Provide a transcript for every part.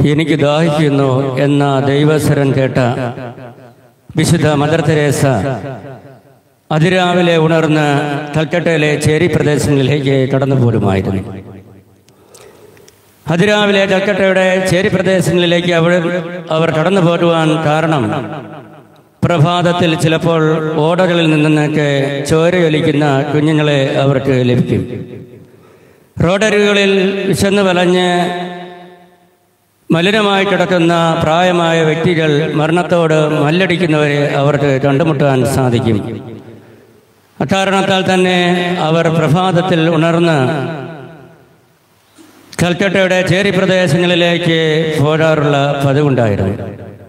എനിക്ക് ദാഹിക്കുന്നു എന്ന ദൈവസ്വരം കേട്ട വിശുദ്ധ മദർ തെരേസ അതിരാവിലെ ഉണർന്ന് കൽക്കട്ടയിലെ ചേരി പ്രദേശങ്ങളിലേക്ക് കടന്നു പോരുമായിരുന്നു അതിരാവിലെ കൽക്കട്ടയുടെ ചേരി പ്രദേശങ്ങളിലേക്ക് അവർ അവർ കടന്നു പോരുവാൻ കാരണം പ്രഭാതത്തിൽ ചിലപ്പോൾ ഓടകളിൽ നിന്നൊക്കെ ചോരയൊലിക്കുന്ന കുഞ്ഞുങ്ങളെ അവർക്ക് ലഭിക്കും റോഡരികളിൽ വിശന്നു വലഞ്ഞ് മലിനമായി കിടക്കുന്ന പ്രായമായ വ്യക്തികൾ മരണത്തോട് മല്ലടിക്കുന്നവരെ അവർക്ക് കണ്ടുമുട്ടാൻ സാധിക്കും അക്കാരണത്താൽ തന്നെ അവർ പ്രഭാതത്തിൽ ഉണർന്ന് കൽക്കട്ടയുടെ ചേരി പ്രദേശങ്ങളിലേക്ക് പോരാറുള്ള പതിവുണ്ടായിരുന്നു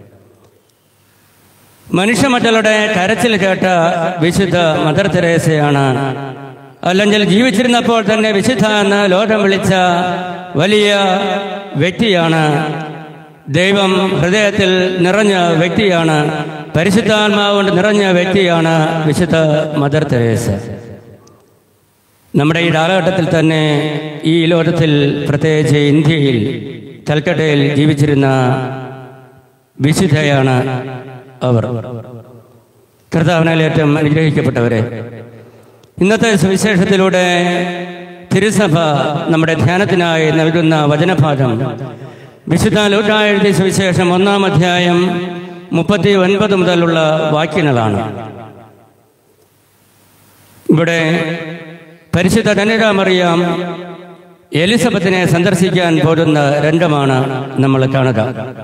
മനുഷ്യമക്കളുടെ കരച്ചിൽ കേട്ട വിശുദ്ധ മദർ തെരേസയാണ് അല്ലെങ്കിൽ ജീവിച്ചിരുന്നപ്പോൾ തന്നെ വിശുദ്ധ എന്ന് ലോകം വിളിച്ച വലിയ വ്യക്തിയാണ് ദൈവം ഹൃദയത്തിൽ നിറഞ്ഞ വ്യക്തിയാണ് പരിശുദ്ധാത്മാവ് കൊണ്ട് നിറഞ്ഞ വ്യക്തിയാണ് വിശുദ്ധ മദർ തെരേസ നമ്മുടെ ഈ കാലഘട്ടത്തിൽ തന്നെ ഈ ലോകത്തിൽ പ്രത്യേകിച്ച് ഇന്ത്യയിൽ കൽക്കട്ടയിൽ ജീവിച്ചിരുന്ന വിശുദ്ധയാണ് അവർ കർത്താവിനാൽ ഏറ്റവും അനുഗ്രഹിക്കപ്പെട്ടവരെ ഇന്നത്തെ സുവിശേഷത്തിലൂടെ തിരുസഭ നമ്മുടെ ധ്യാനത്തിനായി നൽകുന്ന വചനഭാഗം വിശുദ്ധ ലൂക്കാ എഴുതിയ സുവിശേഷം ഒന്നാം അധ്യായം മുപ്പത്തി ഒൻപത് മുതലുള്ള വാക്യങ്ങളാണ് ഇവിടെ പരിശുദ്ധ കന്യകാമറിയാം എലിസബത്തിനെ സന്ദർശിക്കാൻ പോരുന്ന രംഗമാണ് നമ്മൾ കാണുക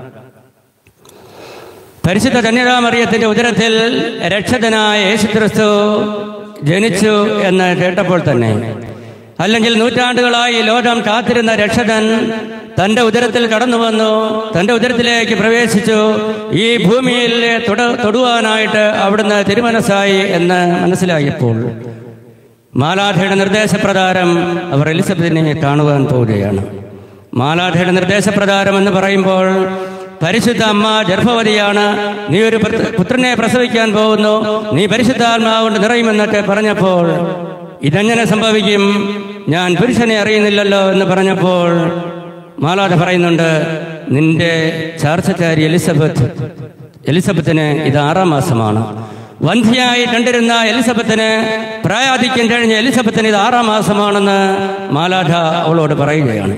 പരിശുദ്ധ കന്യകാമറിയത്തിന്റെ ഉദരത്തിൽ രക്ഷകനായ യേശുക്രിസ്തു ജനിച്ചു എന്ന് കേട്ടപ്പോൾ തന്നെ അല്ലെങ്കിൽ നൂറ്റാണ്ടുകളായി ലോകം കാത്തിരുന്ന രക്ഷകൻ തന്റെ ഉദരത്തിൽ കടന്നു വന്നു തന്റെ ഉദരത്തിലേക്ക് പ്രവേശിച്ചു ഈ ഭൂമിയിൽ തൊട തൊടുവാനായിട്ട് അവിടുന്ന് തിരുമനസ്സായി എന്ന് മനസ്സിലായപ്പോൾ മാലാഖയുടെ നിർദ്ദേശപ്രകാരം അവർ എലിസബത്തിനെ കാണുവാൻ പോവുകയാണ് മാലാഖയുടെ നിർദ്ദേശപ്രകാരം എന്ന് പറയുമ്പോൾ പരിശുദ്ധ അമ്മ ഗർഭവതിയാണ് നീ ഒരു പുത്ര- പുത്രനെ പ്രസവിക്കാൻ പോകുന്നു നീ പരിശുദ്ധാത്മാവുകൊണ്ട് നിറയുമെന്നൊക്കെ പറഞ്ഞപ്പോൾ ഇതെങ്ങനെ സംഭവിക്കും ഞാൻ പുരുഷനെ അറിയുന്നില്ലല്ലോ എന്ന് പറഞ്ഞപ്പോൾ മാലാഖ പറയുന്നുണ്ട് നിന്റെ ചാർച്ചക്കാരി എലിസബത്ത് എലിസബത്തിന് ഇത് ആറാം മാസമാണ് വന്ധ്യയായി കണ്ടിരുന്ന എലിസബത്തിന് പ്രായാധിക്യം കഴിഞ്ഞ എലിസബത്തിന് ഇത് ആറാം മാസമാണെന്ന് മാലാഖ അവളോട് പറയുകയാണ്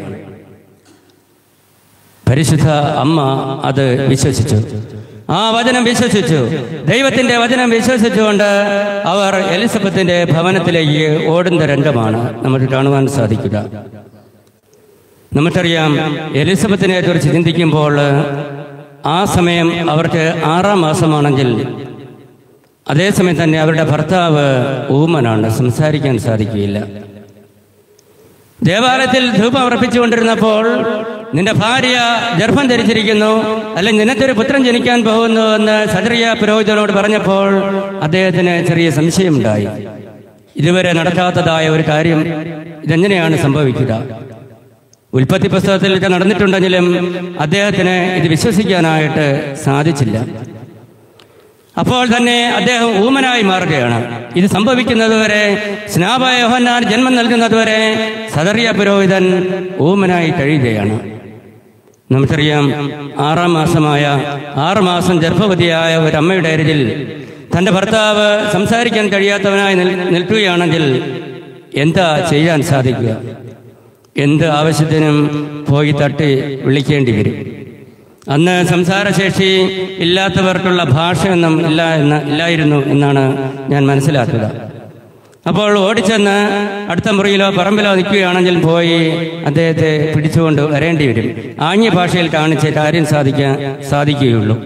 പരിശുദ്ധ അമ്മ അത് വിശ്വസിച്ചു ആ വചനം വിശ്വസിച്ചു ദൈവത്തിന്റെ വചനം വിശ്വസിച്ചുകൊണ്ട് അവർ എലിസബത്തിന്റെ ഭവനത്തിലേക്ക് ഓടുന്ന രംഗമാണ് നമുക്ക് കാണുവാൻ സാധിക്കുക നമുക്കറിയാം എലിസബത്തിനെ കുറിച്ച് ചിന്തിക്കുമ്പോൾ ആ സമയം അവർക്ക് ആറാം മാസമാണെങ്കിൽ അതേസമയം തന്നെ അവരുടെ ഭർത്താവ് ഊമനാണ് സംസാരിക്കാൻ സാധിക്കുകയില്ല ദേവാലയത്തിൽ ധൂപം അർപ്പിച്ചുകൊണ്ടിരുന്നപ്പോൾ നിന്റെ ഭാര്യ ഗർഭം ധരിച്ചിരിക്കുന്നു അല്ലെങ്കിൽ നിനക്കൊരു പുത്രൻ ജനിക്കാൻ പോകുന്നു എന്ന് സദറിയ പുരോഹിതനോട് പറഞ്ഞപ്പോൾ അദ്ദേഹത്തിന് ചെറിയ സംശയമുണ്ടായി ഇതുവരെ നടക്കാത്തതായ ഒരു കാര്യം ഇതെങ്ങനെയാണ് സംഭവിക്കുക ഉൽപ്പത്തി പുസ്തകത്തിൽ ഇത് നടന്നിട്ടുണ്ടെങ്കിലും അദ്ദേഹത്തിന് ഇത് വിശ്വസിക്കാനായിട്ട് സാധിച്ചില്ല അപ്പോൾ തന്നെ അദ്ദേഹം ഊമനായി മാറുകയാണ് ഇത് സംഭവിക്കുന്നതുവരെ സ്നാപ യോഹന്നാൻ ജന്മം നൽകുന്നതുവരെ സദറിയ പുരോഹിതൻ ഊമനായി കഴിയുകയാണ് നമുക്കറിയാം ആറാം മാസമായ ആറ് മാസം ഗർഭവതിയായ ഒരു അമ്മയുടെ അരികിൽ തന്റെ ഭർത്താവ് സംസാരിക്കാൻ കഴിയാത്തവനായി നിൽ- നിൽക്കുകയാണെങ്കിൽ എന്താ ചെയ്യാൻ സാധിക്കുക എന്ത് ആവശ്യത്തിനും പോയി തട്ടി വിളിക്കേണ്ടി വരും അന്ന് സംസാരശേഷി ഇല്ലാത്തവർക്കുള്ള ഭാഷയൊന്നും ഇല്ല എന്ന് ഇല്ലായിരുന്നു എന്നാണ് ഞാൻ മനസ്സിലാക്കുക അപ്പോൾ ഓടിച്ചെന്ന് അടുത്ത മുറിയിലോ പറമ്പിലോ നിൽക്കുകയാണെങ്കിൽ പോയി അദ്ദേഹത്തെ പിടിച്ചുകൊണ്ട് വരേണ്ടി വരും ആംഗ്യ ഭാഷയിൽ കാണിച്ച് കാര്യം സാധിക്കാൻ സാധിക്കുകയുള്ളൂ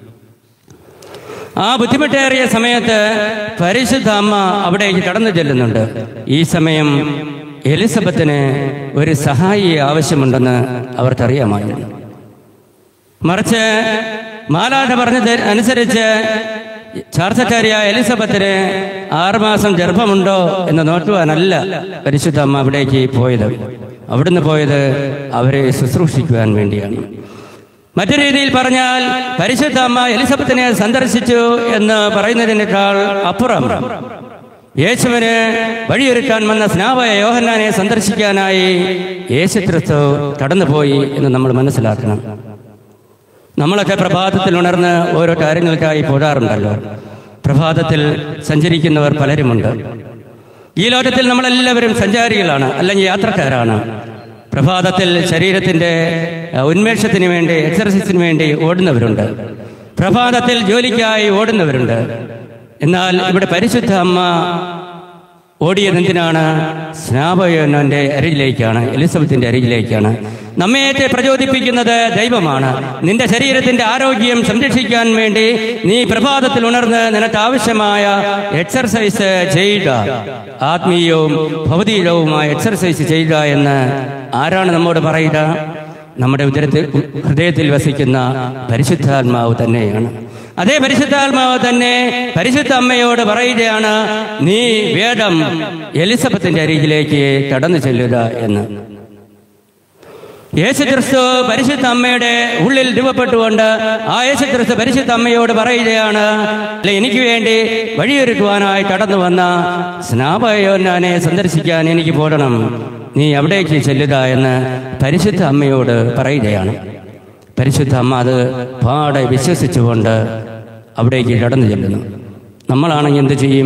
ആ ബുദ്ധിമുട്ടേറിയ സമയത്ത് പരിശുദ്ധ അമ്മ അവിടേക്ക് കടന്നു ചെല്ലുന്നുണ്ട് ഈ സമയം എലിസബത്തിന് ഒരു സഹായി ആവശ്യമുണ്ടെന്ന് അവർക്കറിയാമായിരുന്നു മറിച്ച് മാലാഠ പറഞ്ഞത് അനുസരിച്ച് ചാർച്ചക്കാരിയായ എലിസബത്തിന് ആറുമാസം ഗർഭമുണ്ടോ എന്ന് നോക്കുവാനല്ല പരിശുദ്ധ അമ്മ അവിടേക്ക് പോയത് അവിടുന്ന് പോയത് അവരെ ശുശ്രൂഷിക്കുവാൻ വേണ്ടിയാണ് മറ്റു രീതിയിൽ പറഞ്ഞാൽ പരിശുദ്ധ അമ്മ എലിസബത്തിനെ സന്ദർശിച്ചു എന്ന് പറയുന്നതിനേക്കാൾ അപ്പുറം യേശുവിന് വഴിയൊരുക്കാൻ വന്ന സ്നാപയ യോഹന്നാനെ സന്ദർശിക്കാനായി യേശു ക്രിസ്തു കടന്നുപോയി എന്ന് നമ്മൾ മനസ്സിലാക്കണം നമ്മളൊക്കെ പ്രഭാതത്തിൽ ഉണർന്ന് ഓരോ കാര്യങ്ങൾക്കായി പോകാറുണ്ടല്ലോ പ്രഭാതത്തിൽ സഞ്ചരിക്കുന്നവർ പലരുമുണ്ട് ഈ ലോകത്തിൽ നമ്മളെല്ലാവരും സഞ്ചാരികളാണ് അല്ലെങ്കിൽ യാത്രക്കാരാണ് പ്രഭാതത്തിൽ ശരീരത്തിന്റെ അഹ്, ഉന്മേഷത്തിന് വേണ്ടി എക്സർസൈസിന് വേണ്ടി ഓടുന്നവരുണ്ട് പ്രഭാതത്തിൽ ജോലിക്കായി ഓടുന്നവരുണ്ട് എന്നാൽ ഇവിടെ പരിശുദ്ധ അമ്മ ഓടിയത് എന്തിനാണ് സ്നാപകന്റെ അരികിലേക്കാണ് എലിസബത്തിന്റെ അരികിലേക്കാണ് നമ്മയെ പ്രചോദിപ്പിക്കുന്നത് ദൈവമാണ് നിന്റെ ശരീരത്തിന്റെ ആരോഗ്യം സംരക്ഷിക്കാൻ വേണ്ടി നീ പ്രഭാതത്തിൽ ഉണർന്ന് നിനക്ക് ആവശ്യമായ എക്സർസൈസ് ചെയ്യുക ആത്മീയവും ഭൗതികവുമായ എക്സർസൈസ് ചെയ്യുക എന്ന് ആരാണ് നമ്മോട് പറയുക നമ്മുടെ ഉദരത്തിൽ ഹൃദയത്തിൽ വസിക്കുന്ന പരിശുദ്ധാത്മാവ് തന്നെയാണ് അതേ പരിശുദ്ധാത്മാവ് തന്നെ പരിശുദ്ധ അമ്മയോട് പറയുകയാണ് നീ വേദം എലിസബത്തിന്റെ അരികിലേക്ക് കടന്നു ചെല്ലുക എന്ന് യേശുക്രിസ്തു പരിശുദ്ധ അമ്മയുടെ ഉള്ളിൽ രൂപപ്പെട്ടുകൊണ്ട് ആ യേശുക്രിസ്തു പരിശുദ്ധ അമ്മയോട് പറയുകയാണ് "അല്ല, എനിക്ക് വേണ്ടി വഴിയൊരുക്കുവാനായി കടന്നു വന്ന സ്നാപയോനെ സന്ദർശിക്കാൻ എനിക്ക് പോകണം നീ അവിടേക്ക് ചെല്ലുക എന്ന് പരിശുദ്ധ അമ്മയോട് പറയുകയാണ് പരിശുദ്ധ അമ്മ അത് പാടെ വിശ്വസിച്ചുകൊണ്ട് അവിടേക്ക് കടന്നു ചെല്ലുന്നു നമ്മളാണെങ്കിൽ എന്ത് ചെയ്യും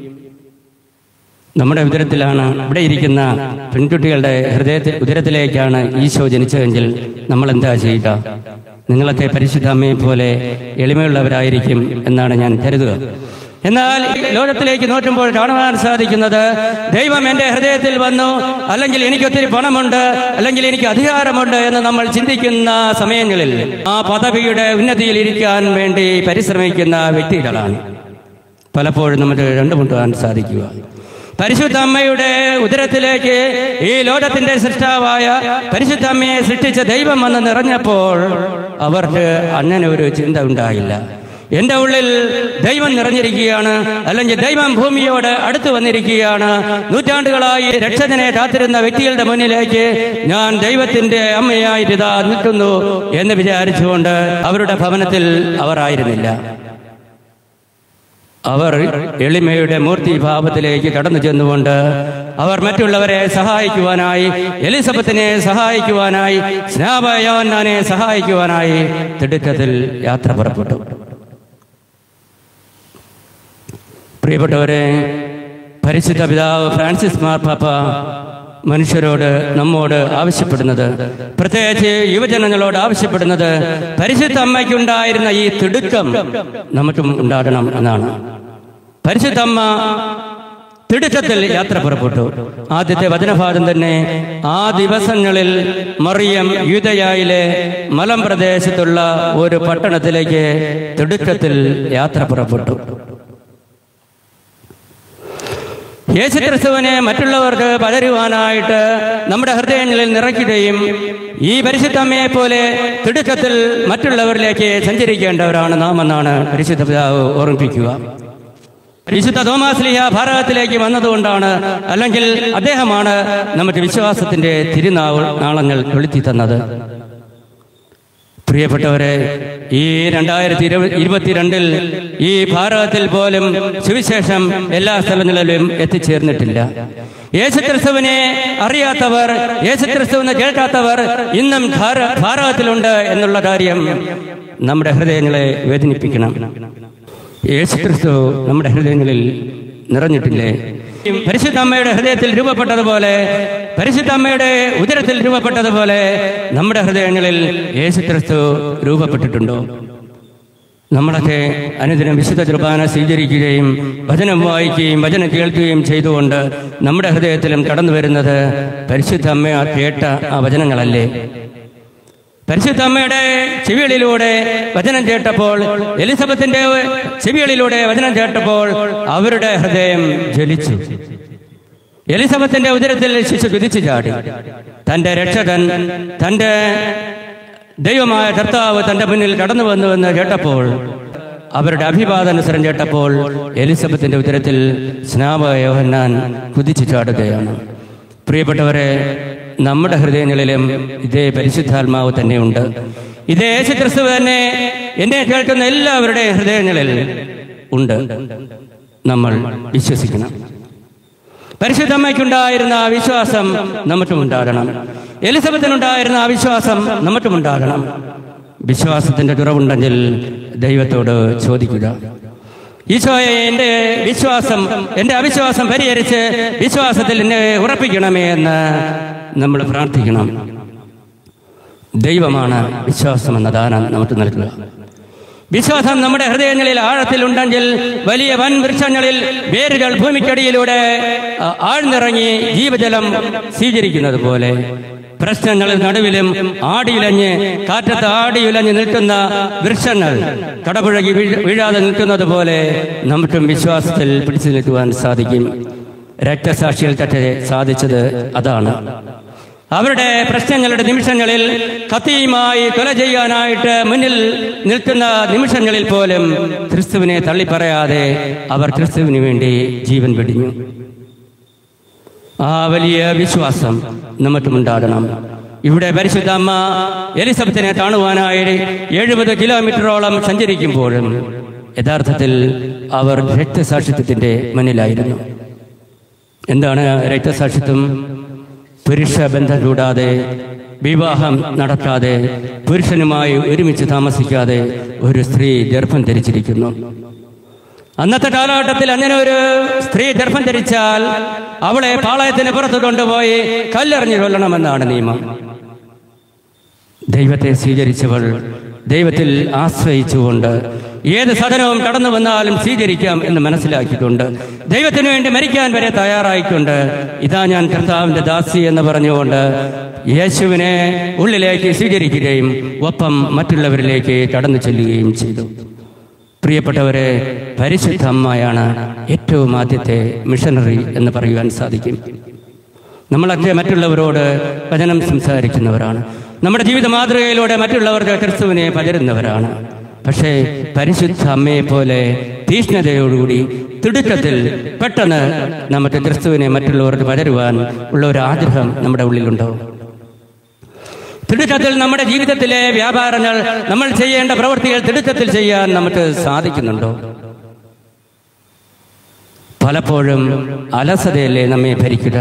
നമ്മുടെ ഉദരത്തിലാണ് ഇവിടെ ഇരിക്കുന്ന പെൺകുട്ടികളുടെ ഹൃദയത്തിൽ ഉദരത്തിലേക്കാണ് ഈശോ ജനിച്ചതെങ്കിൽ നമ്മൾ എന്താ ചെയ്യുക നിങ്ങളൊക്കെ പരിശുദ്ധ അമ്മയെ പോലെ എളിമയുള്ളവരായിരിക്കും എന്നാണ് ഞാൻ കരുതുക എന്നാൽ ഈ ലോകത്തിലേക്ക് നോക്കുമ്പോൾ കാണുവാൻ സാധിക്കുന്നത് ദൈവം എൻ്റെ ഹൃദയത്തിൽ വന്നു അല്ലെങ്കിൽ എനിക്ക് ഒത്തിരി പണമുണ്ട് അല്ലെങ്കിൽ എനിക്ക് അധികാരമുണ്ട് എന്ന് നമ്മൾ ചിന്തിക്കുന്ന സമയങ്ങളിൽ ആ പദവിയുടെ ഉന്നതിയിൽ ഇരിക്കാൻ വേണ്ടി പരിശ്രമിക്കുന്ന വ്യക്തികളാണ് പലപ്പോഴും നമുക്ക് കണ്ടുമുട്ടുവാൻ സാധിക്കുക പരിശുദ്ധ അമ്മയുടെ ഉദരത്തിലേക്ക് ഈ ലോകത്തിന്റെ സൃഷ്ടാവായ പരിശുദ്ധ അമ്മയെ സൃഷ്ടിച്ച ദൈവം വന്ന് നിറഞ്ഞപ്പോൾ അവർക്ക് അങ്ങനെ ഒരു ചിന്ത ഉണ്ടായില്ല എന്റെ ഉള്ളിൽ ദൈവം നിറഞ്ഞിരിക്കുകയാണ് അല്ലെങ്കിൽ ദൈവം ഭൂമിയോട് അടുത്തു വന്നിരിക്കുകയാണ് നൂറ്റാണ്ടുകളായി രക്ഷകനെ കാത്തിരുന്ന വ്യക്തികളുടെ മുന്നിലേക്ക് ഞാൻ ദൈവത്തിന്റെ അമ്മയായിട്ട് ഇതാ നിൽക്കുന്നു എന്ന് വിചാരിച്ചുകൊണ്ട് അവരുടെ ഭവനത്തിൽ അവർ ആയിരുന്നില്ല അവർ എളിമയുടെ മൂർത്തിഭാവത്തിലേക്ക് കടന്നു ചെന്നുകൊണ്ട് അവർ മറ്റുള്ളവരെ സഹായിക്കുവാനായി എലിസബത്തിനെ സഹായിക്കുവാനായി സ്നാപയോന്നാനെ സഹായിക്കുവാനായി തിടുക്കത്തിൽ യാത്ര പുറപ്പെട്ടു പ്രിയപ്പെട്ടവരെ പരിശുദ്ധ പിതാവ് ഫ്രാൻസിസ് മാർപ്പാപ്പ മനുഷ്യരോട് നമ്മോട് ആവശ്യപ്പെടുന്നത് പ്രത്യേകിച്ച് യുവജനങ്ങളോട് ആവശ്യപ്പെടുന്നത് പരിശുദ്ധ അമ്മയ്ക്കുണ്ടായിരുന്ന ഈ തിടുക്കം നമുക്കും ഉണ്ടാകണം എന്നാണ് പരിശുദ്ധ അമ്മ തിടുക്കത്തിൽ യാത്ര പുറപ്പെട്ടു ആദ്യത്തെ വചനഭാഗം തന്നെ ആ ദിവസങ്ങളിൽ മറിയം യൂതയായിലെ മലം പ്രദേശത്തുള്ള ഒരു പട്ടണത്തിലേക്ക് തിടുക്കത്തിൽ യാത്ര പുറപ്പെട്ടു യേശുക്രിസ്തുവിനെ മറ്റുള്ളവർക്ക് പകരുവാനായിട്ട് നമ്മുടെ ഹൃദയങ്ങളിൽ നിറയ്ക്കുകയും ഈ പരിശുദ്ധമ്മയെ പോലെ തിടുക്കത്തിൽ മറ്റുള്ളവരിലേക്ക് സഞ്ചരിക്കേണ്ടവരാണ് നാം എന്നാണ് പരിശുദ്ധ പിതാവ് ഓർമ്മിപ്പിക്കുക വിശുദ്ധ തോമാസ്ലിഹ ഭാരതത്തിലേക്ക് വന്നതുകൊണ്ടാണ് അല്ലെങ്കിൽ അദ്ദേഹമാണ് നമ്മുടെ വിശ്വാസത്തിന്റെ തിരുനാൾ നാളങ്ങൾ കൊളുത്തി തന്നത് പ്രിയപ്പെട്ടവരെ ഈ രണ്ടായിരത്തി ഇരുപ- ഇരുപത്തിരണ്ടിൽ ഈ ഭാരതത്തിൽ പോലും സുവിശേഷം എല്ലാ സ്ഥലങ്ങളിലും എത്തിച്ചേർന്നിട്ടില്ല യേശുക്രിസ്തുവിനെ അറിയാത്തവർ യേശുക്രിസ്തുവിനെ കേൾക്കാത്തവർ ഇന്നും ഭാര- ഭാരതത്തിലുണ്ട് എന്നുള്ള കാര്യം നമ്മുടെ ഹൃദയങ്ങളെ വേദനിപ്പിക്കണം യേശുക്രിസ്തു നമ്മുടെ ഹൃദയങ്ങളിൽ നിറഞ്ഞിട്ടില്ലേ പരിശുദ്ധ അമ്മയുടെ ഹൃദയത്തിൽ രൂപപ്പെട്ടതുപോലെ പരിശുദ്ധ അമ്മയുടെ ഉദരത്തിൽ രൂപപ്പെട്ടതുപോലെ നമ്മുടെ ഹൃദയങ്ങളിൽ യേശുക്രിസ്തു രൂപപ്പെട്ടിട്ടുണ്ടോ നമ്മളൊക്കെ അനുദിനം വിശുദ്ധ കുർബാന സ്വീകരിക്കുകയും വചനം വായിക്കുകയും വചനം കേൾക്കുകയും ചെയ്തുകൊണ്ട് നമ്മുടെ ഹൃദയത്തിലും കടന്നു വരുന്നത് പരിശുദ്ധ അമ്മ കേട്ട ആ വചനങ്ങളല്ലേ പരിശുദ്ധ അമ്മയുടെ ചെവികളിലൂടെ വചനം കേട്ടപ്പോൾ എലിസബത്തിന്റെ ചെവികളിലൂടെ വചനം കേട്ടപ്പോൾ അവരുടെ ഹൃദയം ജ്വലിച്ചു എലിസബത്തിന്റെ ഉദരത്തിൽ ശിശു കുതിച്ചു ചാടി തന്റെ രക്ഷകൻ തന്റെ ദൈവമായ കർത്താവ് തന്റെ മുന്നിൽ കടന്നു വന്നുവെന്ന് കേട്ടപ്പോൾ അവരുടെ അഭിവാദനുസരം കേട്ടപ്പോൾ എലിസബത്തിന്റെ ഉദരത്തിൽ സ്നാപ യോഹന്നാൻ കുതിച്ചു ചാടുകയാണ് പ്രിയപ്പെട്ടവരെ നമ്മുടെ ഹൃദയങ്ങളിലും ഇതേ പരിശുദ്ധാത്മാവ് തന്നെയുണ്ട് ഇതേ യേശുക്രിസ്തു തന്നെ എന്നെ കേൾക്കുന്ന എല്ലാവരുടെയും ഹൃദയങ്ങളിൽ ഉണ്ട് നമ്മൾ വിശ്വസിക്കണം പരിശുദ്ധമ്മയ്ക്കുണ്ടായിരുന്ന ആ വിശ്വാസം നമുക്കും ഉണ്ടാകണം എലിസബത്തിനുണ്ടായിരുന്ന ആ വിശ്വാസം നമുക്കും ഉണ്ടാകണം വിശ്വാസത്തിന്റെ കുറവുണ്ടെങ്കിൽ ദൈവത്തോട് ചോദിക്കുക ഈശോയെ എൻ്റെ വിശ്വാസം എൻ്റെ അവിശ്വാസം പരിഹരിച്ച് വിശ്വാസത്തിൽ എന്നെ ഉറപ്പിക്കണമേ എന്ന് നമ്മൾ പ്രാർത്ഥിക്കണം ദൈവമാണ് വിശ്വാസം എന്ന ദാനം നമുക്ക് നൽകുക വിശ്വാസം നമ്മുടെ ഹൃദയങ്ങളിൽ ആഴത്തിലുണ്ടെങ്കിൽ വലിയ വൻ വൃക്ഷങ്ങളിൽ വേരുകൾ ഭൂമിക്കടിയിലൂടെ ആ, ആഴ്ന്നിറങ്ങി ജീവജലം സ്വീകരിക്കുന്നത് പോലെ പ്രശ്നങ്ങളിൽ നടുവിലും ആടിയുലഞ്ഞ് കാറ്റത്ത് ആടിയുലഞ്ഞ് നിൽക്കുന്ന വൃക്ഷങ്ങൾ കടപുഴകി വീഴ- വീഴാതെ നിൽക്കുന്നത് പോലെ നമുക്കും വിശ്വാസത്തിൽ പിടിച്ചു നിൽക്കുവാൻ സാധിക്കും രക്തസാക്ഷികൾ തെറ്റ് സാധിച്ചത് അതാണ് അവരുടെ പ്രശ്നങ്ങളുടെ നിമിഷങ്ങളിൽ കത്തിയുമായി കൊല ചെയ്യാനായിട്ട് മുന്നിൽ നിൽക്കുന്ന നിമിഷങ്ങളിൽ പോലും ക്രിസ്തുവിനെ തള്ളിപ്പറയാതെ അവർ ക്രിസ്തുവിന് വേണ്ടി ജീവൻ വെടിഞ്ഞു ആ വലിയ വിശ്വാസം നമുക്കുമുണ്ടാകണം ഇവിടെ പരിശുദ്ധ അമ്മ എലിസബത്തിനെ കാണുവാനായി എഴുപത് കിലോമീറ്ററോളം സഞ്ചരിക്കുമ്പോഴും യഥാർത്ഥത്തിൽ അവർ രക്തസാക്ഷിത്വത്തിന്റെ മുന്നിലായിരുന്നു എന്താണ് രക്തസാക്ഷിത്വം പുരുഷ ബന്ധം കൂടാതെ വിവാഹം നടത്താതെ പുരുഷനുമായി ഒരുമിച്ച് താമസിക്കാതെ ഒരു സ്ത്രീ ഗർഭം ധരിച്ചിരിക്കുന്നു അന്നത്തെ കാലഘട്ടത്തിൽ അങ്ങനെ ഒരു സ്ത്രീ ഗർഭം ധരിച്ചാൽ അവളെ പാളയത്തിന് പുറത്ത് കൊണ്ടുപോയി കല്ലെറിഞ്ഞു കൊല്ലണമെന്നാണ് നിയമം ദൈവത്തെ സ്വീകരിച്ചവൾ ദൈവത്തിൽ ആശ്രയിച്ചുകൊണ്ട് ഏത് സദനവും കടന്നു വന്നാലും സ്വീകരിക്കാം എന്ന് മനസ്സിലാക്കിക്കൊണ്ട് ദൈവത്തിന് വേണ്ടി മരിക്കാൻ വരെ തയ്യാറായിക്കൊണ്ട് ഇതാ ഞാൻ കർത്താവിന്റെ ദാസി എന്ന് പറഞ്ഞുകൊണ്ട് യേശുവിനെ ഉള്ളിലേക്ക് സ്വീകരിക്കുകയും ഒപ്പം മറ്റുള്ളവരിലേക്ക് കടന്നു ചെല്ലുകയും ചെയ്തു പ്രിയപ്പെട്ടവരെ പരിശുദ്ധ അമ്മയാണ് ഏറ്റവും ആദ്യത്തെ മിഷനറി എന്ന് പറയുവാൻ സാധിക്കും നമ്മളൊക്കെ മറ്റുള്ളവരോട് വചനം സംസാരിക്കുന്നവരാണ് നമ്മുടെ ജീവിത മാതൃകയിലൂടെ മറ്റുള്ളവർക്ക് ക്രിസ്തുവിനെ പകരുന്നവരാണ് പക്ഷേ പരിശുദ്ധ അമ്മയെ പോലെ തീഷ്ണതയോടുകൂടി തിടുക്കത്തിൽ പെട്ടെന്ന് നമുക്ക് ക്രിസ്തുവിനെ മറ്റുള്ളവർക്ക് പകരുവാൻ ഉള്ള ഒരു ആഗ്രഹം നമ്മുടെ ഉള്ളിലുണ്ടോ തിടുക്കത്തിൽ നമ്മുടെ ജീവിതത്തിലെ വ്യാപാരങ്ങൾ നമ്മൾ ചെയ്യേണ്ട പ്രവൃത്തികൾ തിടുക്കത്തിൽ ചെയ്യാൻ നമുക്ക് സാധിക്കുന്നുണ്ടോ പലപ്പോഴും അലസതയല്ലേ നമ്മെ ഭരിക്കുക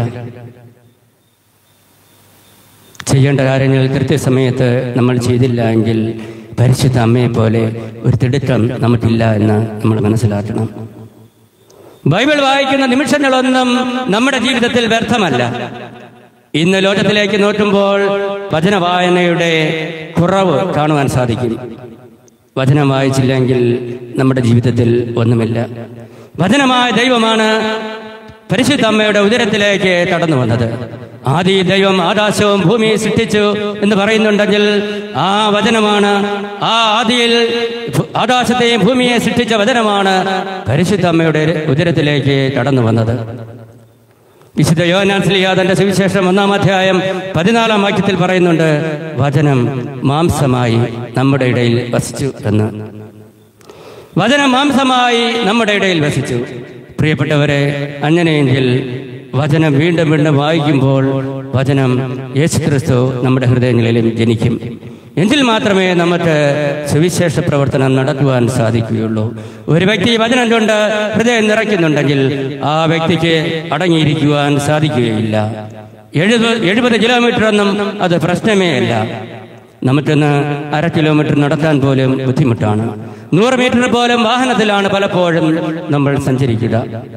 ചെയ്യേണ്ട കാര്യങ്ങൾ കൃത്യസമയത്ത് നമ്മൾ ചെയ്തില്ല എങ്കിൽ പരിശുദ്ധ അമ്മയെ പോലെ ഒരു തിടുക്കം നമുക്കില്ല എന്ന് നമ്മൾ മനസ്സിലാക്കണം ബൈബിൾ വായിക്കുന്ന നിമിഷങ്ങളൊന്നും നമ്മുടെ ജീവിതത്തിൽ വ്യർത്ഥമല്ല ഇന്ന് ലോകത്തിലേക്ക് നോക്കുമ്പോൾ വചന വായനയുടെ കുറവ് കാണുവാൻ സാധിക്കും വചനം വായിച്ചില്ലെങ്കിൽ നമ്മുടെ ജീവിതത്തിൽ ഒന്നുമില്ല വചനമായ ദൈവമാണ് പരിശുദ്ധ അമ്മയുടെ ഉദരത്തിലേക്ക് കടന്നു വന്നത് ആദി ദൈവം ആകാശവും ഭൂമിയെ സൃഷ്ടിച്ചു എന്ന് പറയുന്നുണ്ടെങ്കിൽ ആ വചനമാണ് ആ ആദിയിൽ ഭൂ- ആകാശത്തെയും ഭൂമിയെ സൃഷ്ടിച്ച വചനമാണ് പരിശുദ്ധ അമ്മയുടെ ഉദരത്തിലേക്ക് കടന്നു വന്നത് വിശുദ്ധ യോനാൻ സ്ലിയ തന്റെ സുവിശേഷം ഒന്നാം അധ്യായം പതിനാലാം വാക്യത്തിൽ പറയുന്നുണ്ട് വചനം മാംസമായി നമ്മുടെ ഇടയിൽ വസിച്ചു എന്ന് വചനം മാംസമായി നമ്മുടെ ഇടയിൽ വസിച്ചു പ്രിയപ്പെട്ടവരെ അങ്ങനെയെങ്കിൽ വചനം വീണ്ടും വീണ്ടും വായിക്കുമ്പോൾ വചനം യേശുക്രിസ്തു നമ്മുടെ ഹൃദയങ്ങളിലും ജനിക്കും എങ്കിൽ മാത്രമേ നമുക്ക് സുവിശേഷ പ്രവർത്തനം നടത്തുവാൻ സാധിക്കുകയുള്ളൂ ഒരു വ്യക്തി വചനം കൊണ്ട് ഹൃദയം നിറയ്ക്കുന്നുണ്ടെങ്കിൽ ആ വ്യക്തിക്ക് അടങ്ങിയിരിക്കുവാൻ സാധിക്കുകയില്ല എഴുപത് എഴുപത് കിലോമീറ്റർ ഒന്നും അത് പ്രശ്നമേ അല്ല നമുക്കിന്ന് അര കിലോമീറ്റർ നടക്കാൻ പോലും ബുദ്ധിമുട്ടാണ് നൂറ് മീറ്റർ പോലും വാഹനത്തിലാണ് പലപ്പോഴും നമ്മൾ സഞ്ചരിക്കുക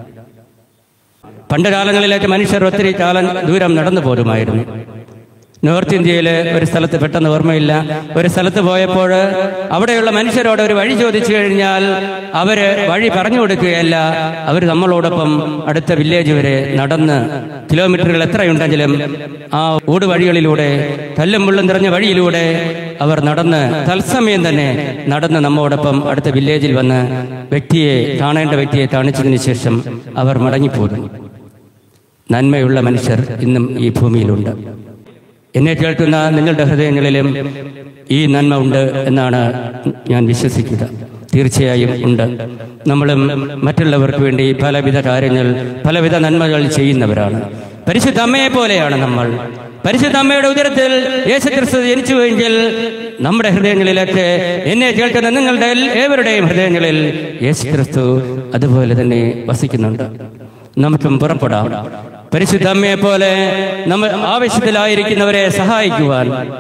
പണ്ട് കാലങ്ങളിലേക്ക് മനുഷ്യർ ഒത്തിരി കാലം ദൂരം നടന്നു പോരുമായിരുന്നു നോർത്ത് ഇന്ത്യയിലെ ഒരു സ്ഥലത്ത് പെട്ടെന്ന് ഓർമ്മയില്ല ഒരു സ്ഥലത്ത് പോയപ്പോൾ അവിടെയുള്ള മനുഷ്യരോട് ഒരു വഴി ചോദിച്ചു കഴിഞ്ഞാൽ അവര് വഴി പറഞ്ഞു കൊടുക്കുകയല്ല അവർ നമ്മളോടൊപ്പം അടുത്ത വില്ലേജ് വരെ നടന്ന് കിലോമീറ്ററുകൾ എത്രയുണ്ടെങ്കിലും ആ ഊട് വഴികളിലൂടെ കല്ലും മുള്ളും നിറഞ്ഞ വഴിയിലൂടെ അവർ നടന്ന് തത്സമയം തന്നെ നടന്ന് നമ്മോടൊപ്പം അടുത്ത വില്ലേജിൽ വന്ന് വ്യക്തിയെ കാണേണ്ട വ്യക്തിയെ കാണിച്ചതിന് ശേഷം അവർ മടങ്ങിപ്പോകും നന്മയുള്ള മനുഷ്യർ ഇന്നും ഈ ഭൂമിയിലുണ്ട് എന്നെ കേൾക്കുന്ന നിങ്ങളുടെ ഹൃദയങ്ങളിലും ഈ നന്മ ഉണ്ട് എന്നാണ് ഞാൻ വിശ്വസിക്കുക തീർച്ചയായും ഉണ്ട് നമ്മളും മറ്റുള്ളവർക്ക് വേണ്ടി പലവിധ കാര്യങ്ങൾ പലവിധ നന്മകൾ ചെയ്യുന്നവരാണ് പരിശുദ്ധ അമ്മയെ പോലെയാണ് നമ്മൾ പരിശുദ്ധ അമ്മയുടെ ഉദരത്തിൽ യേശുക്രിസ്തു ജനിച്ചുവെങ്കിൽ നമ്മുടെ ഹൃദയങ്ങളിലൊക്കെ എന്നെ കേൾക്കുന്ന നിങ്ങളുടെ എൽ- ഏവരുടെയും ഹൃദയങ്ങളിൽ യേശുക്രിസ്തു അതുപോലെ തന്നെ വസിക്കുന്നുണ്ട് നമുക്കും പുറപ്പെടാം പരിശുദ്ധ അമ്മയെ പോലെ നമ്മൾ ആവശ്യത്തിലായിരിക്കുന്നവരെ സഹായിക്കുവാൻ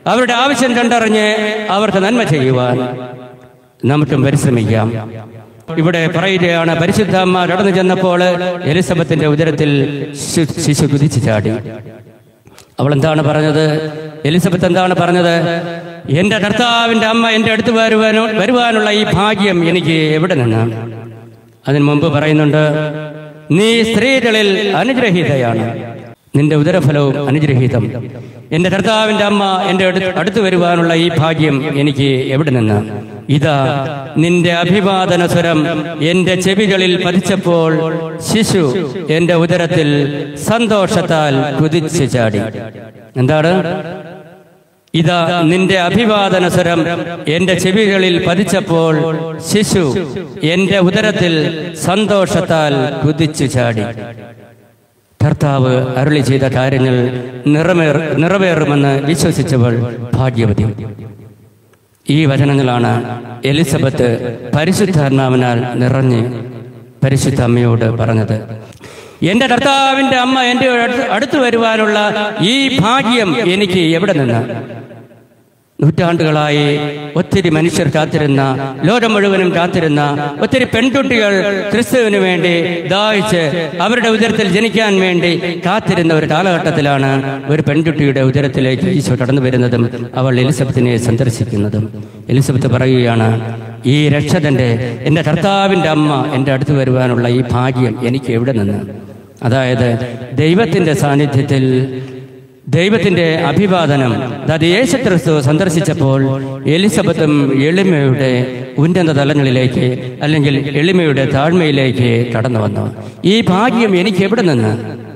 അവരുടെ ആവശ്യം കണ്ടറിഞ്ഞ് അവർക്ക് നന്മ ചെയ്യുവാൻ നമുക്കും പരിശ്രമിക്കാം ഇവിടെ പറയുകയാണ് പരിശുദ്ധ അമ്മ കടന്നു ചെന്നപ്പോൾ എലിസബത്തിന്റെ ഉദരത്തിൽ ശി- ശിശു കുതിച്ചു ചാടി അവൾ എന്താണ് പറഞ്ഞത് എലിസബത്ത് എന്താണ് പറഞ്ഞത് എന്റെ കർത്താവിന്റെ അമ്മ എന്റെ അടുത്ത് വരുവാനോ വരുവാനുള്ള ഈ ഭാഗ്യം എനിക്ക് എവിടെ നിന്നാണ് അതിനു മുമ്പ് പറയുന്നുണ്ട് നീ സ്ത്രീകളിൽ അനുഗ്രഹീതയാണ് നിന്റെ ഉദരഫലവും അനുഗ്രഹീതം എന്റെ കർത്താവിന്റെ അമ്മ എന്റെ അടുത്ത് അടുത്ത് വരുവാനുള്ള ഈ ഭാഗ്യം എനിക്ക് എവിടെ നിന്ന് ഇതാ നിന്റെ അഭിവാദന സ്വരം എന്റെ ചെവികളിൽ പതിച്ചപ്പോൾ ശിശു എന്റെ ഉദരത്തിൽ സന്തോഷത്താൽ കുതിച്ചു ചാടി എന്താണ് ഇതാ നിന്റെ അഭിവാദന സ്വരം എന്റെ ചെവികളിൽ പതിച്ചപ്പോൾ ശിശു എന്റെ ഉദരത്തിൽ സന്തോഷത്താൽ കുതിച്ചു ചാടി കർത്താവ് അരുളി ചെയ്ത കാര്യങ്ങൾ നിറവേർ നിറവേറുമെന്ന് വിശ്വസിച്ചവൾ ഭാഗ്യവതി ഈ വചനങ്ങളാണ് എലിസബത്ത് പരിശുദ്ധാത്മാവിനാൽ നിറഞ്ഞ് പരിശുദ്ധ അമ്മയോട് പറഞ്ഞത് എന്റെ കർത്താവിന്റെ അമ്മ എന്റെ അടുത്ത് അടുത്ത് വരുവാനുള്ള ഈ ഭാഗ്യം എനിക്ക് എവിടെ നിന്ന് നൂറ്റാണ്ടുകളായി ഒത്തിരി മനുഷ്യർ കാത്തിരുന്ന ലോകം മുഴുവനും കാത്തിരുന്ന ഒത്തിരി പെൺകുട്ടികൾ ക്രിസ്തുവിന് വേണ്ടി ദാഹിച്ച് അവരുടെ ഉദരത്തിൽ ജനിക്കാൻ വേണ്ടി കാത്തിരുന്ന ഒരു കാലഘട്ടത്തിലാണ് ഒരു പെൺകുട്ടിയുടെ ഉദരത്തിലേക്ക് ഈശോ കടന്നു വരുന്നതും അവൾ എലിസബത്തിനെ സന്ദർശിക്കുന്നതും എലിസബത്ത് പറയുകയാണ് ഈ രക്ഷകന്റെ എൻ്റെ കർത്താവിൻ്റെ അമ്മ എൻ്റെ അടുത്ത് വരുവാനുള്ള ഈ ഭാഗ്യം എനിക്ക് എവിടെ നിന്ന് അതായത് ദൈവത്തിൻ്റെ സാന്നിധ്യത്തിൽ ദൈവത്തിന്റെ അഭിവാദനം അതായത് യേശുക്രിസ്തു സന്ദർശിച്ചപ്പോൾ എലിസബത്തും എളിമയുടെ ഉന്നത തലങ്ങളിലേക്ക് അല്ലെങ്കിൽ എളിമയുടെ താഴ്മയിലേക്ക് കടന്നു വന്നു ഈ ഭാഗ്യം എനിക്ക് എവിടെ നിന്ന്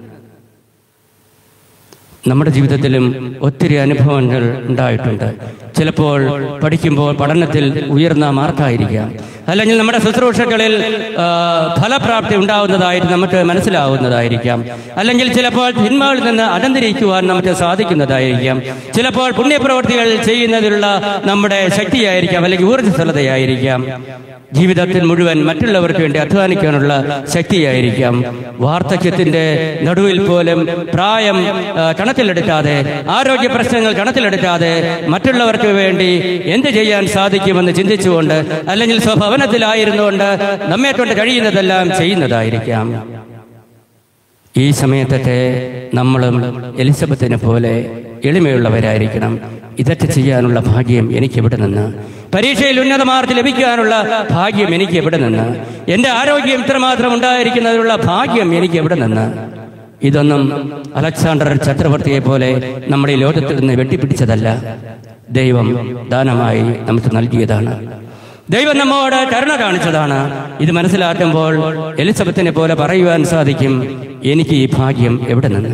നമ്മുടെ ജീവിതത്തിലും ഒത്തിരി അനുഭവങ്ങൾ ഉണ്ടായിട്ടുണ്ട് ചിലപ്പോൾ പഠിക്കുമ്പോൾ പഠനത്തിൽ ഉയർന്ന മാർക്കായിരിക്കാം അല്ലെങ്കിൽ നമ്മുടെ ശുശ്രൂഷകളിൽ ആ, ഫലപ്രാപ്തി ഉണ്ടാവുന്നതായിട്ട് നമുക്ക് മനസ്സിലാവുന്നതായിരിക്കാം അല്ലെങ്കിൽ ചിലപ്പോൾ തിന്മകളിൽ നിന്ന് അടന്തിരിക്കുവാൻ നമുക്ക് സാധിക്കുന്നതായിരിക്കാം ചിലപ്പോൾ പുണ്യപ്രവൃത്തികൾ ചെയ്യുന്നതിലുള്ള നമ്മുടെ ശക്തിയായിരിക്കാം അല്ലെങ്കിൽ ഊർജ്ജസ്വലതയായിരിക്കാം ജീവിതത്തിൽ മുഴുവൻ മറ്റുള്ളവർക്ക് വേണ്ടി അധ്വാനിക്കാനുള്ള ശക്തിയായിരിക്കാം വാർദ്ധക്യത്തിന്റെ നടുവിൽ പോലും പ്രായം ആ, കണക്കിലെടുക്കാതെ ആരോഗ്യ പ്രശ്നങ്ങൾ കണക്കിലെടുക്കാതെ മറ്റുള്ളവർക്ക് വേണ്ടി എന്ത് ചെയ്യാൻ സാധിക്കുമെന്ന് ചിന്തിച്ചുകൊണ്ട് അല്ലെങ്കിൽ സ്വഭവനത്തിലായിരുന്നുകൊണ്ട് നമ്മെ കൊണ്ട് കഴിയുന്നതെല്ലാം ചെയ്യുന്നതായിരിക്കാം ഈ സമയത്തൊക്കെ നമ്മളും എലിസബത്തിനെ പോലെ എളിമയുള്ളവരായിരിക്കണം ഇതൊക്കെ ചെയ്യാനുള്ള ഭാഗ്യം എനിക്ക് എവിടെ നിന്ന് പരീക്ഷയിൽ ഉന്നത മാർക്ക് ലഭിക്കാനുള്ള ഭാഗ്യം എനിക്ക് എവിടെ നിന്ന് എന്റെ ആരോഗ്യം ഇത്രമാത്രം ഉണ്ടായിരിക്കുന്നതിനുള്ള ഭാഗ്യം എനിക്ക് എവിടെ നിന്ന് ഇതൊന്നും അലക്സാണ്ടർ ചക്രവർത്തിയെ പോലെ നമ്മുടെ ഈ ലോകത്തിൽ നിന്ന് വെട്ടിപ്പിടിച്ചതല്ല ദൈവം ദാനമായി നമുക്ക് നൽകിയതാണ് ദൈവം നമ്മോട് കരുണ കാണിച്ചതാണ് ഇത് മനസ്സിലാക്കുമ്പോൾ എലിസബത്തിനെ പോലെ പറയുവാൻ സാധിക്കും എനിക്ക് ഈ ഭാഗ്യം എവിടെ നിന്ന്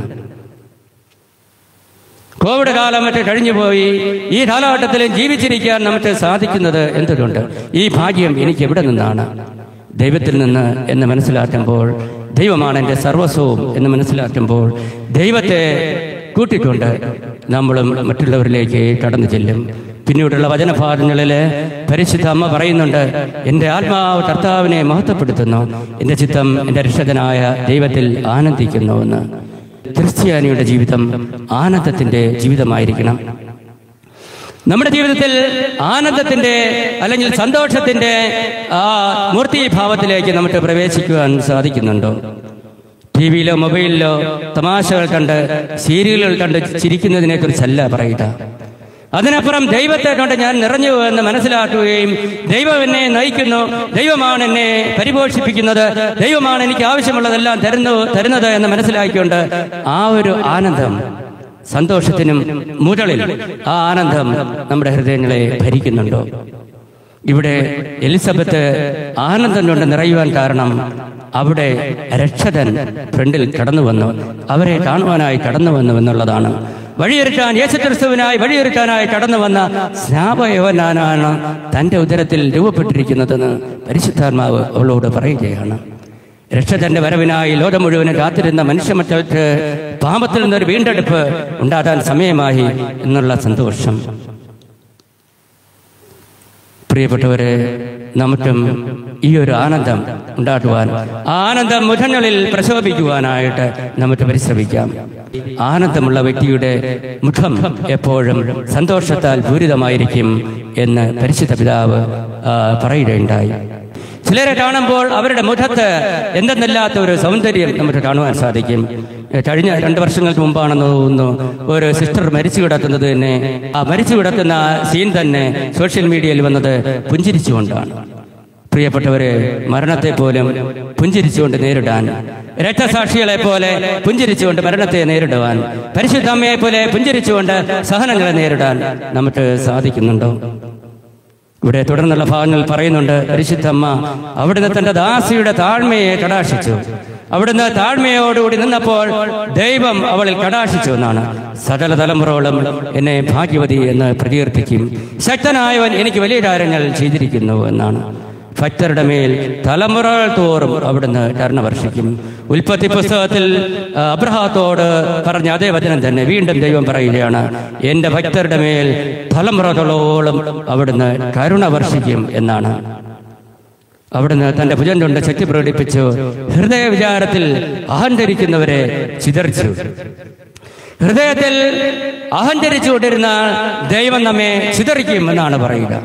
കോവിഡ് കാലം മറ്റേ കഴിഞ്ഞുപോയി ഈ കാലഘട്ടത്തിലും ജീവിച്ചിരിക്കാൻ നമുക്ക് സാധിക്കുന്നത് എന്തുകൊണ്ട് ഈ ഭാഗ്യം എനിക്ക് എവിടെ നിന്നാണ് ദൈവത്തിൽ നിന്ന് എന്ന് മനസ്സിലാക്കുമ്പോൾ ദൈവമാണ് എൻ്റെ സർവസ്വവും എന്ന് മനസ്സിലാക്കുമ്പോൾ ദൈവത്തെ കൂട്ടിക്കൊണ്ട് നമ്മളും മറ്റുള്ളവരിലേക്ക് കടന്നു ചെല്ലും പിന്നീടുള്ള വചനഭാഗങ്ങളിൽ പരിശുദ്ധ അമ്മ പറയുന്നുണ്ട് എൻ്റെ ആത്മാവ് കർത്താവിനെ മഹത്വപ്പെടുത്തുന്നു എൻ്റെ ചിത്തം എൻ്റെ രക്ഷകനായ ദൈവത്തിൽ ആനന്ദിക്കുന്നുവെന്ന് ക്രിസ്ത്യാനിയുടെ ജീവിതം ആനന്ദത്തിന്റെ ജീവിതമായിരിക്കണം നമ്മുടെ ജീവിതത്തിൽ ആനന്ദത്തിന്റെ അല്ലെങ്കിൽ സന്തോഷത്തിന്റെ ആ മൂർത്തിഭാവത്തിലേക്ക് നമുക്ക് പ്രവേശിക്കുവാൻ സാധിക്കുന്നുണ്ടോ ടി വിയിലോ മൊബൈലിലോ തമാശകൾ കണ്ട് സീരിയലുകൾ കണ്ട് ചിരിക്കുന്നതിനെ കുറിച്ചല്ല പറയുക അതിനപ്പുറം ദൈവത്തെ കൊണ്ട് ഞാൻ നിറഞ്ഞു എന്ന് മനസ്സിലാക്കുകയും ദൈവം എന്നെ നയിക്കുന്നു ദൈവമാണ് എന്നെ പരിപോഷിപ്പിക്കുന്നത് ദൈവമാണ് എനിക്ക് ആവശ്യമുള്ളതെല്ലാം തരുന്നു തരുന്നത് എന്ന് മനസ്സിലാക്കിക്കൊണ്ട് ആ ഒരു ആനന്ദം സന്തോഷത്തിനും മുരളിൽ ആ ആനന്ദം നമ്മുടെ ഹൃദയങ്ങളെ ഭരിക്കുന്നുണ്ടോ ഇവിടെ എലിസബത്ത് ആനന്ദം കൊണ്ട് നിറയുവാൻ കാരണം അവിടെ രക്ഷകൻ ഫ്രണ്ടിൽ കടന്നു വന്നു അവരെ കാണുവാനായി കടന്നു വന്നു എന്നുള്ളതാണ് വഴിയൊരുക്കാൻ യേശുക്രിസ്തുവിനായി വഴിയൊരുക്കാനായി കടന്നു വന്ന സ്നാപയവനാണ് തന്റെ ഉദരത്തിൽ രൂപപ്പെട്ടിരിക്കുന്നതെന്ന് പരിശുദ്ധാത്മാവ് അവളോട് പറയുകയാണ് രക്ഷകന്റെ വരവിനായി ലോകം മുഴുവനും കാത്തിരുന്ന മനുഷ്യമക്കൾക്ക് പാപത്തിൽ നിന്നൊരു വീണ്ടെടുപ്പ് ഉണ്ടാകാൻ സമയമായി എന്നുള്ള സന്തോഷം പ്രിയപ്പെട്ടവരെ നമുക്കും ഈ ഒരു ആനന്ദം ഉണ്ടാക്കുവാൻ ആ ആനന്ദം മുഖങ്ങളിൽ പ്രശോഭിക്കുവാനായിട്ട് നമുക്ക് പരിശ്രമിക്കാം ആനന്ദമുള്ള വ്യക്തിയുടെ മുഖം എപ്പോഴും സന്തോഷത്താൽ പൂരിതമായിരിക്കും എന്ന് പരിശുദ്ധ പിതാവ് ആ, പറയുകയുണ്ടായി ചിലരെ കാണുമ്പോൾ അവരുടെ മുഖത്ത് എന്തെന്നില്ലാത്ത ഒരു സൗന്ദര്യം നമുക്ക് കാണുവാൻ സാധിക്കും കഴിഞ്ഞ രണ്ട് വർഷങ്ങൾക്ക് മുമ്പാണെന്ന് തോന്നുന്നു ഒരു സിസ്റ്റർ മരിച്ചു കിടക്കുന്നത് തന്നെ ആ മരിച്ചു കിടക്കുന്ന സീൻ തന്നെ സോഷ്യൽ മീഡിയയിൽ വന്നത് പുഞ്ചിരിച്ചുകൊണ്ടാണ് പ്രിയപ്പെട്ടവരെ മരണത്തെ പോലും പുഞ്ചിരിച്ചുകൊണ്ട് നേരിടാൻ രക്തസാക്ഷികളെ പോലെ പുഞ്ചിരിച്ചുകൊണ്ട് മരണത്തെ നേരിടുവാൻ പരിശുദ്ധ അമ്മയെ പോലെ പുഞ്ചിരിച്ചുകൊണ്ട് സഹനങ്ങളെ നേരിടാൻ നമുക്ക് സാധിക്കുന്നുണ്ടോ ഇവിടെ തുടർന്നുള്ള ഭാഗങ്ങൾ പറയുന്നുണ്ട് പരിശുദ്ധമ്മ അവിടുന്ന് തന്റെ ദാസിയുടെ താഴ്മയെ കടാക്ഷിച്ചു അവിടുന്ന് താഴ്മയോടുകൂടി നിന്നപ്പോൾ ദൈവം അവളിൽ കടാക്ഷിച്ചു എന്നാണ് സകല തലമുറകളും എന്നെ ഭാഗ്യവതി എന്ന് പ്രകീർത്തിക്കും ശക്തനായവൻ എനിക്ക് വലിയ കാര്യങ്ങൾ ചെയ്തിരിക്കുന്നു എന്നാണ് ഭക്തരുടെ മേൽ തലമുറകൾ തോറും അവിടുന്ന് കരുണ വർഷിക്കും ഉൽപ്പത്തി പുസ്തകത്തിൽ ആ, അബ്രഹാത്തോട് പറഞ്ഞ അതേ വചനം തന്നെ വീണ്ടും ദൈവം പറയുകയാണ് എന്റെ ഭക്തരുടെ മേൽ തലമുറകളോളം അവിടുന്ന് കരുണ വർഷിക്കും എന്നാണ് അവിടുന്ന് തന്റെ ഭുജൻ കൊണ്ട് ശക്തി പ്രകടിപ്പിച്ചു ഹൃദയ വിചാരത്തിൽ അഹങ്കരിക്കുന്നവരെ ചിതറിച്ചു ഹൃദയത്തിൽ അഹങ്കരിച്ചുകൊണ്ടിരുന്ന ദൈവം നമ്മെ ചിതറിക്കും എന്നാണ് പറയുക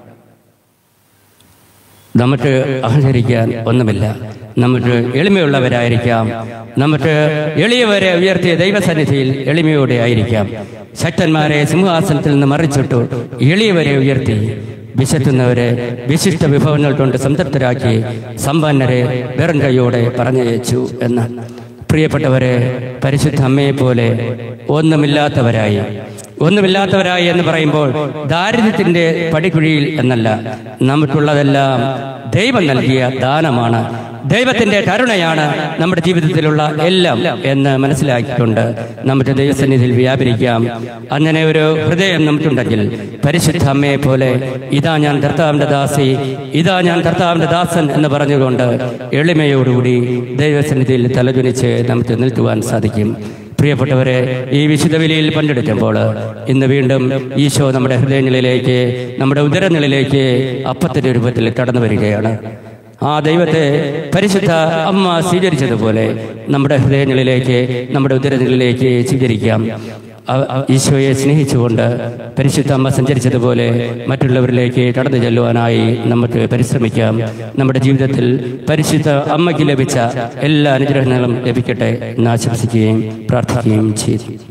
നമുക്ക് അഹങ്കരിക്കാൻ ഒന്നുമില്ല നമുക്ക് എളിമയുള്ളവരായിരിക്കാം നമുക്ക് എളിയവരെ ഉയർത്തിയ ദൈവസന്നിധിയിൽ എളിമയോടെ ആയിരിക്കാം ശക്തന്മാരെ സിംഹാസനത്തിൽ നിന്ന് മറിച്ചിട്ടു എളിയവരെ ഉയർത്തി വിശത്തുന്നവരെ വിശിഷ്ട വിഭവങ്ങൾ കൊണ്ട് സംതൃപ്തരാക്കി സമ്പന്നരെ വെറും കൈയോടെ പറഞ്ഞയച്ചു എന്ന് പ്രിയപ്പെട്ടവരെ പരിശുദ്ധ അമ്മയെ പോലെ ഒന്നുമില്ലാത്തവരായി ഒന്നുമില്ലാത്തവരായി എന്ന് പറയുമ്പോൾ ദാരിദ്ര്യത്തിന്റെ പടിക്കുഴിയിൽ എന്നല്ല നമുക്കുള്ളതെല്ലാം ദൈവം നൽകിയ ദാനമാണ് ദൈവത്തിന്റെ കരുണയാണ് നമ്മുടെ ജീവിതത്തിലുള്ള എല്ലാം എന്ന് മനസ്സിലാക്കിക്കൊണ്ട് നമുക്ക് ദൈവസന്നിധിയിൽ വ്യാപരിക്കാം അങ്ങനെ ഒരു ഹൃദയം നമുക്കുണ്ടെങ്കിൽ പരിശുദ്ധ അമ്മയെ പോലെ ഇതാ ഞാൻ കർത്താവിന്റെ ദാസി ഇതാ ഞാൻ കർത്താവിന്റെ ദാസൻ എന്ന് പറഞ്ഞുകൊണ്ട് എളിമയോടുകൂടി ദൈവസന്നിധിയിൽ തലകുനിച്ച് നമുക്ക് നിൽക്കുവാൻ സാധിക്കും പ്രിയപ്പെട്ടവരെ ഈ വിശുദ്ധ വിലയിൽ പങ്കെടുക്കുമ്പോൾ ഇന്ന് വീണ്ടും ഈശോ നമ്മുടെ ഹൃദയങ്ങളിലേക്ക് നമ്മുടെ ഉദരങ്ങളിലേക്ക് അപ്പത്തിന്റെ രൂപത്തിൽ കടന്നു വരികയാണ് ആ ദൈവത്തെ പരിശുദ്ധ അമ്മ സ്വീകരിച്ചതുപോലെ നമ്മുടെ ഹൃദയങ്ങളിലേക്ക് നമ്മുടെ ഉദരങ്ങളിലേക്ക് സ്വീകരിക്കാം അ- അ- ഈശോയെ സ്നേഹിച്ചുകൊണ്ട് പരിശുദ്ധ അമ്മ സഞ്ചരിച്ചതുപോലെ മറ്റുള്ളവരിലേക്ക് കടന്നു ചെല്ലുവാനായി നമുക്ക് പരിശ്രമിക്കാം നമ്മുടെ ജീവിതത്തിൽ പരിശുദ്ധ അമ്മയ്ക്ക് ലഭിച്ച എല്ലാ അനുഗ്രഹങ്ങളും ലഭിക്കട്ടെ എന്ന് ആശംസിക്കുകയും പ്രാർത്ഥിക്കുകയും ചെയ്തു